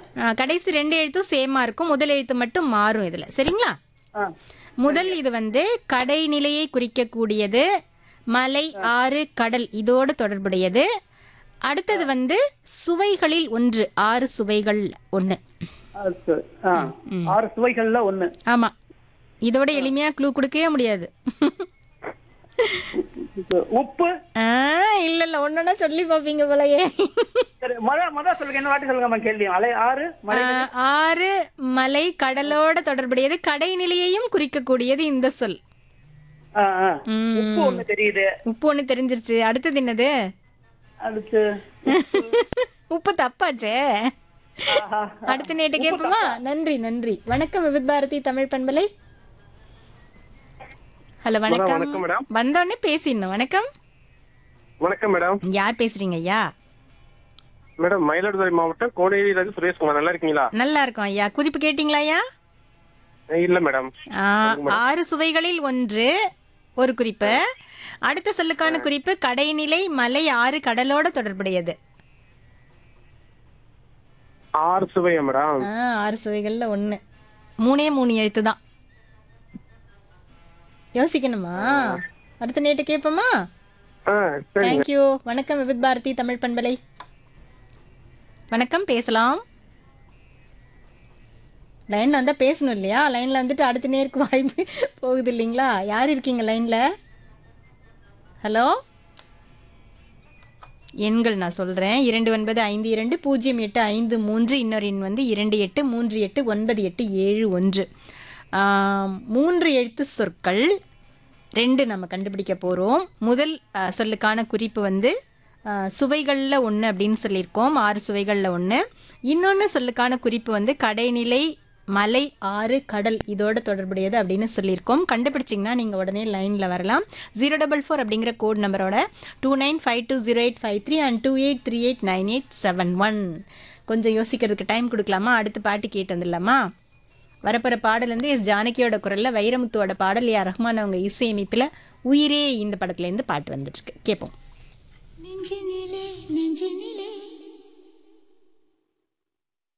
ஆ, கடைசி ரெண்டு எழுத்தும் சேமா இருக்கும் முதல் எழுத்து மட்டும் மாறும் இதுல சரிங்களா ஆ முதல் இது வந்து கடைநிலையை குறிக்கக்கூடியது மலை ஆறு கடல் இதோடு தொடர்புடையது அடுத்தது வந்து சுவைகளில் ஒன்று ஆறு சுவைகள் ஒன்று அது சரி. ஆ ஆறு சுவைகள்ல ஒண்ணு ஆமா இதோட எளிமையா க்ளூ கொடுக்கவே முடியாது உப்பு ஆ, இல்ல இல்ல ஒன்னொன்னா சொல்லி பார்ப்பீங்க போலயே சரி முத முத சொல்லுங்க என்ன வாட்டி சொல்லுங்க கேள்வி அலை ஆறு மலை ஆ, ஆறு மலை கடலோட தொடர்புடையது கடைநிலையையும் குறிக்கக்கூடியது இந்த சொல் ஆ, ஆ. ம். உப்பு ஒண்ணு தெரியுது உப்பு ஒண்ணு தெரிஞ்சிருச்சு அடுத்தது என்னது அடுத்து உப்பு தப்பாச்சே ஆஹா. அடுத்த நேட்டு கேட்போமா நன்றி நன்றி வணக்கம் விவித் பாரதி தமிழ் பண்பலை ஹலோ வணக்கம் வணக்கம் மேடம் வந்தோடனே பேசிடணும் வணக்கம் வணக்கம் மேடம் யார் பேசுறீங்க ஐயா மேடம் மயிலாடுதுறை மாவட்டம் கோடையிலிருந்து சுரேஷ்குமார் நல்லா இருக்கீங்களா நல்லா இருக்கும் ஐயா குறிப்பு கேட்டிங்களா ஐயா அஹ் இல்ல மேடம் ஆ, ஆறு சுவைகளில் ஒன்று ஒரு குறிப்பு அடுத்த சொல்லுக்கான குறிப்பு கடைநிலை மலை ஆறு கடலோட தொடர்புடையது ஆறு சுவையா மேடம் ஆ, ஆறு சுவைகள்ல ஒண்ணு மூணே மூணு எழுத்து தான் யோசிக்கணுமா அடுத்த நேட்டு கேட்போமா ஆ சரி தேங்க்யூ வணக்கம் விவித் பாரதி தமிழ் பண்பலை வணக்கம் பேசலாம் லைன்ல வந்தா பேசணும் இல்லையா லைன்ல வந்துட்டு அடுத்த நேருக்கு வாய்ப்பு போகுது இல்லைங்களா யார் இருக்கீங்க லைன்ல ஹலோ எண்கள் நான் சொல்கிறேன் இரண்டு ஒன்பது ஐந்து இரண்டு பூஜ்ஜியம் எட்டு ஐந்து மூன்று இன்னொரு எண் வந்து இரண்டு எட்டு மூன்று எட்டு ஒன்பது எட்டு ஏழு ஒன்று ஆம், மூன்று எழுத்து சொற்கள் ரெண்டு நம்ம கண்டுபிடிக்க போகிறோம் முதல் ஆ, சொல்லுக்கான குறிப்பு வந்து சுவைகளில் ஒன்று அப்படின்னு சொல்லியிருக்கோம் ஆறு சுவைகளில் ஒன்று இன்னொன்று சொல்லுக்கான குறிப்பு வந்து கடைநிலை மலை ஆறு கடல் இதோட தொடர்புடையது அப்படின்னு சொல்லியிருக்கோம் கண்டுபிடிச்சிங்கன்னா நீங்கள் உடனே லைனில் வரலாம் ஜீரோ டபுள் ஃபோர் அப்படிங்கிற கோட் நம்பரோட two nine five two zero eight five three and two eight three eight nine eight seven one கொஞ்சம் யோசிக்கிறதுக்கு டைம் கொடுக்கலாமா அடுத்து பாட்டு கேட்டு வந்துடலாமா வரப்போகிற பாடல் வந்து எஸ் ஜானகியோட குரலில் வைரமுத்துவோட பாடல் ஏ ரஹ்மான் அவங்க இசையமைப்பில் உயிரே இந்த படத்துலேருந்து பாட்டு வந்துட்டுருக்கு கேட்போம் நெஞ்சினிலே நெஞ்சினிலே